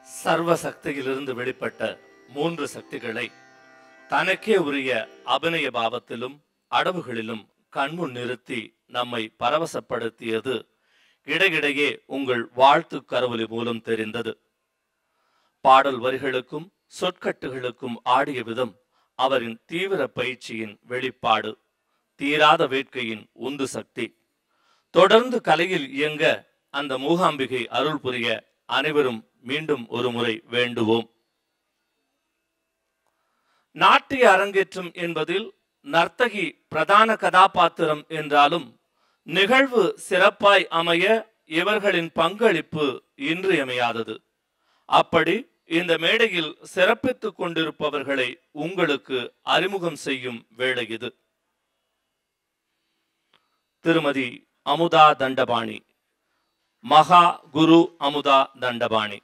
சர்வ சக்தியிலிருந்து வெளிப்பட்ட மூன்று சக்திகளை தனக்கே உரிய அபிநய பாவத்திலும் அடவுகளிலும் கண்முன் நிறுத்தி நம்மை பரவசப்படுத்தியது இடையிடையே உங்கள் வாழ்த்து கரவொலி மூலம் தெரிந்தது பாடல் வரிகளுக்கும் சொற்கட்டுகளுக்கும் ஆடிய விதம் அவரின் தீவிர பயிற்சியின் வெளிப்பாடு தீராத வேட்கையின் உந்து சக்தி தொடர்ந்து கலையில் இயங்க அந்த மூகாம்பிகை அருள் புரிய அனைவரும் மீண்டும் ஒரு முறை வேண்டுவோம் நாட்டிய அரங்கேற்றம் என்பதில் நர்த்தகி பிரதான கதாபாத்திரம் என்றாலும் நிகழ்வு சிறப்பாய் அமைய இவர்களின் பங்களிப்பு இன்றியமையாதது அப்படி இந்த மேடையில் சிறப்பித்துக் கொண்டிருப்பவர்களை உங்களுக்கு அறிமுகம் செய்யும் வேளை இது திருமதி அமுதா தண்டபாணி மகா குரு Amudha Dhandapani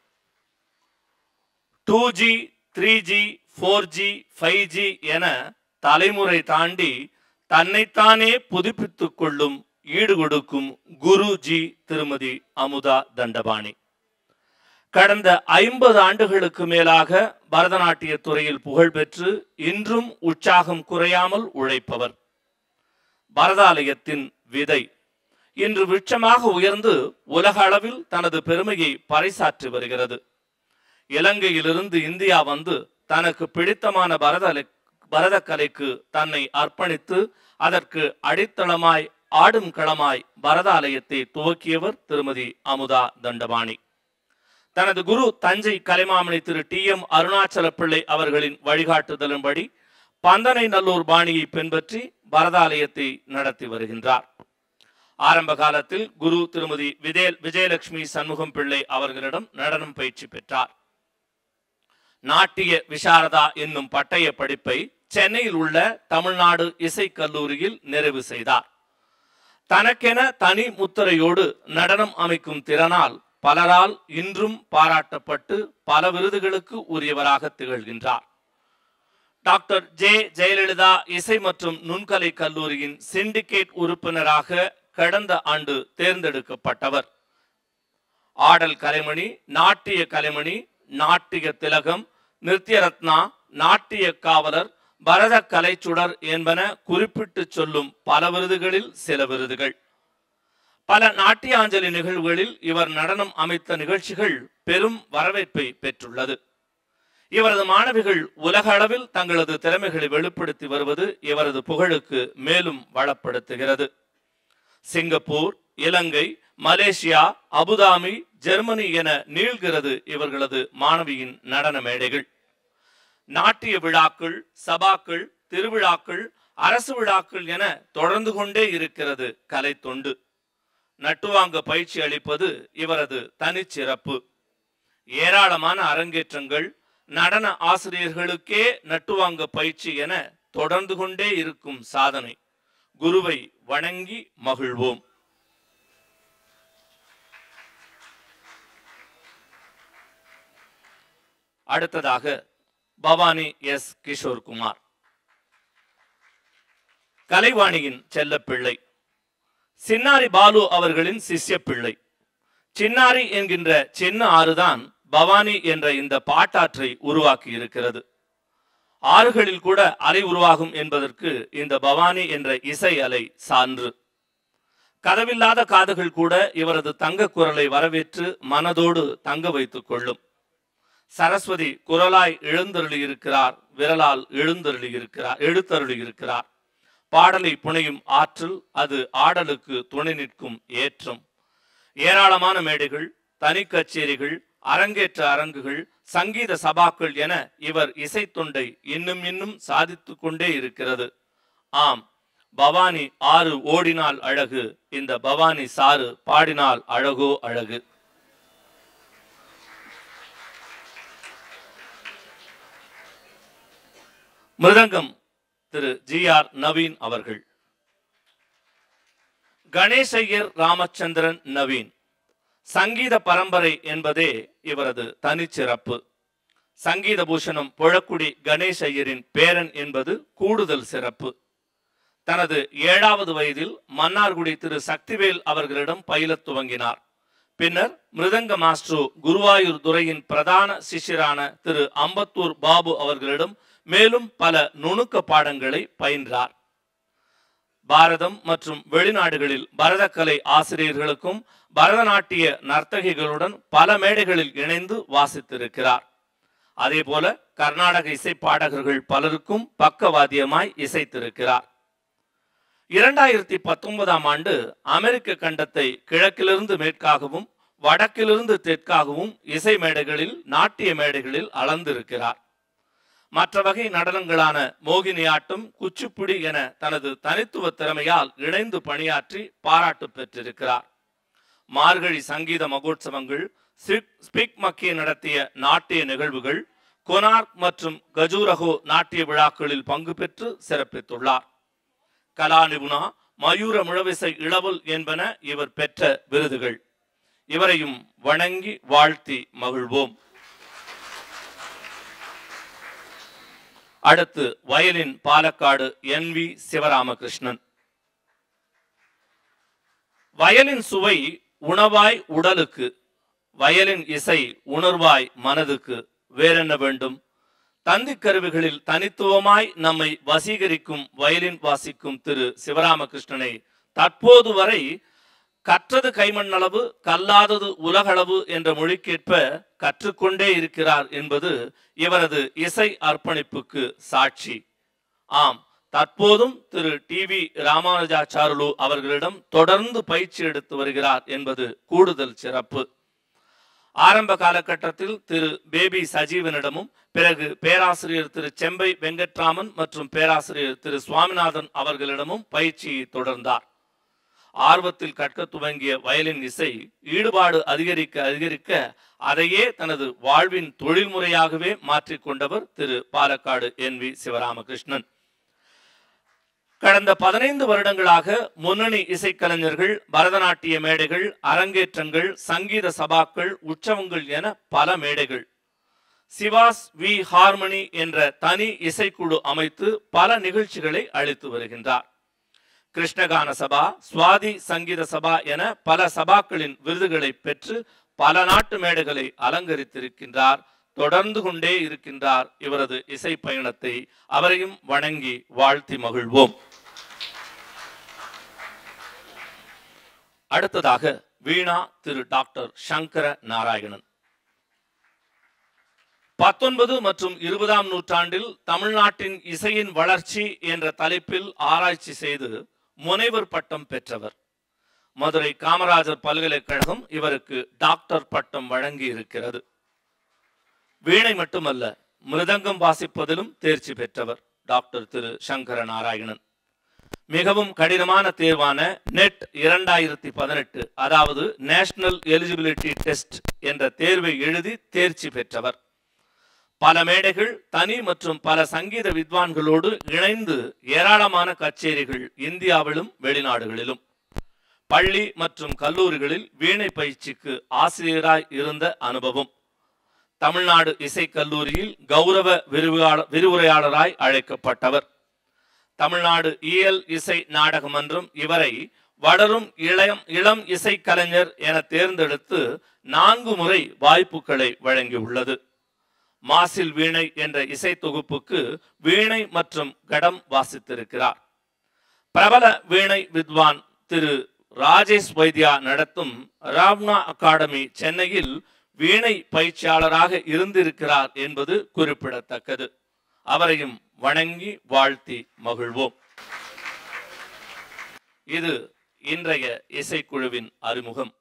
two G three G four G five G என தலைமுறை தாண்டி தன்னைத்தானே புதுப்பித்துக் கொள்ளும் ஈடு கொடுக்கும் குரு ஜி திருமதி அமுதா தண்டபாணி கடந்த ஐம்பது ஆண்டுகளுக்கு மேலாக பரதநாட்டிய துறையில் புகழ்பெற்று இன்றும் உற்சாகம் குறையாமல் உழைப்பவர் பரதாலயத்தின் விதை இன்று விருட்சமாக உயர்ந்து உலக அளவில் தனது பெருமையை பறைசாற்றி வருகிறது இலங்கையிலிருந்து இந்தியா வந்து தனக்கு பிடித்தமான பரத பரதக்கலைக்கு தன்னை அர்ப்பணித்து அதற்கு அடித்தளமாய் ஆடும் களமாய் பரதாலயத்தை துவக்கியவர் திருமதி அமுதா தண்டபாணி தனது குரு தஞ்சை கலைமாமணி திரு டி எம் அருணாச்சல பிள்ளை அவர்களின் வழிகாட்டுதலின்படி பந்தனை நல்லூர் பாணியை பின்பற்றி பரதாலயத்தை நடத்தி வருகின்றார் ஆரம்ப காலத்தில் குரு திருமதி விஜய விஜயலட்சுமி சண்முகம் பிள்ளை அவர்களிடம் நடனம் பயிற்சி பெற்றார் நாட்டிய விசாரதா என்னும் பட்டய படிப்பை சென்னையில் உள்ள தமிழ்நாடு இசை கல்லூரியில் நிறைவு செய்தார் தனக்கென தனி முத்திரையோடு நடனம் அமைக்கும் திறனால் பலரால் இன்றும் பாராட்டப்பட்டு பல விருதுகளுக்கு உரியவராக திகழ்கின்றார் டாக்டர் ஜே ஜெயலலிதா இசை மற்றும் நுண்கலை கல்லூரியின் சிண்டிகேட் உறுப்பினராக கடந்த ஆண்டு தேர்ந்தெடுக்கப்பட்டவர் ஆடல் கலைமணி நாட்டிய கலைமணி நாட்டிய திலகம் நிருத்திய ரத்னா நாட்டிய காவலர் பரத கலைச்சுடர் என்பன குறிப்பிட்டு சொல்லும் பல விருதுகளில் சில விருதுகள் பல நாட்டியாஞ்சலி நிகழ்வுகளில் இவர் நடனம் அமைத்த நிகழ்ச்சிகள் பெரும் வரவேற்பை பெற்றுள்ளது இவரது மாணவிகள் உலக அளவில் தங்களது திறமைகளை வெளிப்படுத்தி வருவது இவரது புகழுக்கு மேலும் வளப்படுத்துகிறது Singapore Ilangai Malaysia Abu Dhabi Germany என நீள்கிறது இவர்களது மாணவியின் நடன மேடைகள் நாட்டிய விழாக்கள் சபாக்கள் திருவிழாக்கள் அரசு விழாக்கள் என தொடர்ந்து கொண்டே இருக்கிறது கலை தொண்டு நட்டுவாங்க பயிற்சி அளிப்பது இவரது தனிச்சிறப்பு ஏராளமான அரங்கேற்றங்கள் நடன ஆசிரியர்களுக்கே நட்டுவாங்க பயிற்சி என தொடர்ந்து கொண்டே இருக்கும் சாதனை குருவை வணங்கி மகிழ்வோம் அடுத்ததாக பவானி எஸ் கிஷோர்குமார் கலைவாணியின் செல்லப்பிள்ளை சின்னாரி பாலு அவர்களின் சிஷ்ய பிள்ளை சின்னாரி என்கின்ற சின்ன ஆறுதான் பவானி என்ற இந்த பாட்டாற்றை உருவாக்கி இருக்கிறது ஆறுகளில் கூட அலை உருவாகும் என்பதற்கு இந்த பவானி என்ற இசை அலை சான்று கதவில்லாத காதுகள் கூட இவரது தங்க குரலை வரவேற்று மனதோடு தங்க வைத்துக் கொள்ளும் சரஸ்வதி குரலாய் எழுந்தருளி இருக்கிறார் விரலால் எழுந்தருளி இருக்கிறார் எழுத்தருளி இருக்கிறார் பாடலை புனையும் ஆற்றல் அது ஆடலுக்கு துணை நிற்கும் ஏற்றம் ஏராளமான மேடைகள் தனி கச்சேரிகள் அரங்கேற்ற அரங்குகள் சங்கீத சபாக்கள் என இவர் இசை தொண்டை இன்னும் இன்னும் சாதித்து கொண்டே இருக்கிறது ஆம் பவானி ஆறு ஓடினால் அழகு இந்த பவானி சாறு பாடினால் அழகோ அழகு மிருதங்கம் திரு ஜி ஆர் நவீன் அவர்கள் கணேசையர் ராமச்சந்திரன் நவீன் சங்கீத பரம்பரை என்பதே இவரது தனிச்சிறப்பு சங்கீத பூஷணம் புழக்குடி கணேஷ் ஐயரின் பேரன் என்பது கூடுதல் சிறப்பு தனது ஏழாவது வயதில் மன்னார்குடி திரு சக்திவேல் அவர்களிடம் பயிலத் துவங்கினார் பின்னர் மிருதங்க மாஸ்ட்ரோ குருவாயூர் துறையின் பிரதான சிஷ்யரான திரு அம்பத்தூர் பாபு அவர்களிடம் மேலும் பல நுணுக்க பாடங்களை பயின்றார் பாரதம் மற்றும் வெளிநாடுகளில் பரதக்கலை ஆசிரியர்களுக்கும் பரதநாட்டிய நர்த்தகிகளுடன் பல மேடைகளில் இணைந்து வாசித்திருக்கிறார் அதேபோல கர்நாடக இசை பாடகர்கள் பலருக்கும் பக்கவாத்தியமாய் இசைத்திருக்கிறார் இரண்டாயிரத்தி பத்தொன்பதாம் ஆண்டு அமெரிக்க கண்டத்தை கிழக்கிலிருந்து மேற்காகவும் வடக்கிலிருந்து தெற்காகவும் இசை மேடைகளில் நாட்டிய மேடைகளில் அளந்திருக்கிறார் மற்ற வகை நடனங்களான மோகினியாட்டம் குச்சிப்புடி என தனது தனித்துவ திறமையால் இணைந்து பணியாற்றி பாராட்டு பெற்றிருக்கிறார் மார்கழி சங்கீத மகோத்சவங்கள் ஸ்பிக் மக்கே நடத்திய நாட்டிய நிகழ்வுகள் கொனார்க் மற்றும் கஜூரஹோ நாட்டிய விழாக்களில் பங்கு பெற்று சிறப்பித்துள்ளார் கலா நிபுணா மயூர முழவிசை இளவல் என்பன இவர் பெற்ற விருதுகள் இவரையும் வணங்கி வாழ்த்தி மகிழ்வோம் அடுத்து violin Palakkad N V Sivaramakrishnan violin சுவை உணவாய் உடலுக்கு வயலின் இசை உணர்வாய் மனதுக்கு வேறென்ன வேண்டும் தந்தி கருவிகளில் தனித்துவமாய் நம்மை வசீகரிக்கும் வயலின் வாசிக்கும் திரு சிவராமகிருஷ்ணனை தற்போது வரை கற்றது கைமண்ணளவு கல்லாதது உலகளவு என்ற மொழிக்கேற்ப கற்றுக்கொண்டே இருக்கிறார் என்பது இவரது இசை அர்ப்பணிப்புக்கு சாட்சி ஆம் தற்போதும் திரு டி வி ராமானுஜாச்சாருலு அவர்களிடம் தொடர்ந்து பயிற்சி எடுத்து வருகிறார் என்பது கூடுதல் சிறப்பு ஆரம்ப காலகட்டத்தில் திரு பேபி சஜீவனிடமும் பிறகு பேராசிரியர் திரு செம்பை வெங்கட்ராமன் மற்றும் பேராசிரியர் திரு சுவாமிநாதன் அவர்களிடமும் பயிற்சியை தொடர்ந்தார் ஆர்வத்தில் கற்க துவங்கிய வயலின் இசை ஈடுபாடு அதிகரிக்க அதிகரிக்க அதையே தனது வாழ்வின் தொழில்முறையாகவே மாற்றிக்கொண்டவர் திரு பாலக்காடு என் வி சிவராமகிருஷ்ணன் கடந்த பதினைந்து வருடங்களாக முன்னணி இசைக்கலைஞர்கள் பரதநாட்டிய மேடைகள் அரங்கேற்றங்கள் சங்கீத சபாக்கள் உற்சவங்கள் என பல மேடைகள் சிவாஸ் வி ஹார்மனி என்ற தனி இசைக்குழு அமைத்து பல நிகழ்ச்சிகளை அளித்து வருகின்றார் கிருஷ்ணகான சபா சுவாதி சங்கீத சபா என பல சபாக்களின் விருதுகளை பெற்று பல நாட்டு மேடைகளை அலங்கரித்திருக்கின்றார் தொடர்ந்து கொண்டே இருக்கின்றார் இவரது இசை பயணத்தை அவரையும் வணங்கி வாழ்த்தி மகிழ்வோம் அடுத்ததாக வீணா திரு டாக்டர் சங்கர நாராயணன் பத்தொன்பது மற்றும் இருபதாம் நூற்றாண்டில் தமிழ்நாட்டின் இசையின் வளர்ச்சி என்ற தலைப்பில் ஆராய்ச்சி செய்து முனைவர் பட்டம் பெற்றவர் மதுரை காமராஜர் பல்கலைக்கழகம் இவருக்கு டாக்டர் பட்டம் வழங்கி இருக்கிறது வீணை மட்டுமல்ல மிருதங்கம் வாசிப்பதிலும் தேர்ச்சி பெற்றவர் டாக்டர் திரு சங்கர நாராயணன் மிகவும் கடினமான தேர்வான நெட் இரண்டாயிரத்தி பதினெட்டு அதாவது நேஷனல் எலிஜிபிலிட்டி டெஸ்ட் என்ற தேர்வை எழுதி தேர்ச்சி பெற்றவர் பல மேடைகள் தனி மற்றும் பல சங்கீத வித்வான்களோடு இணைந்து ஏராளமான கச்சேரிகள் இந்தியாவிலும் வெளிநாடுகளிலும் பள்ளி மற்றும் கல்லூரிகளில் வீணை பயிற்சிக்கு ஆசிரியராய் இருந்த அனுபவம் தமிழ்நாடு இசைக் கல்லூரியில் கௌரவ விரிவுரையாள- விரிவுரையாளராய் அழைக்கப்பட்டவர் தமிழ்நாடு இயல் இசை நாடக மன்றம் இவரை வளரும் இளம் இளம் இசை கலைஞர் என தேர்ந்தெடுத்து நான்கு முறை வாய்ப்புகளை வழங்கியுள்ளது மாசில் வீணை என்ற இசை தொகுப்புக்கு வீணை மற்றும் கடம் வாசித்திருக்கிறார் பிரபல வீணை வித்வான் திரு ராஜேஷ் வைத்யா நடத்தும் ராவ்னா அகாடமி சென்னையில் வீணை பயிற்சியாளராக இருந்திருக்கிறார் என்பது குறிப்பிடத்தக்கது அவரையும் வணங்கி வாழ்த்தி மகிழ்வோம் இது இன்றைய இசைக்குழுவின் அறிமுகம்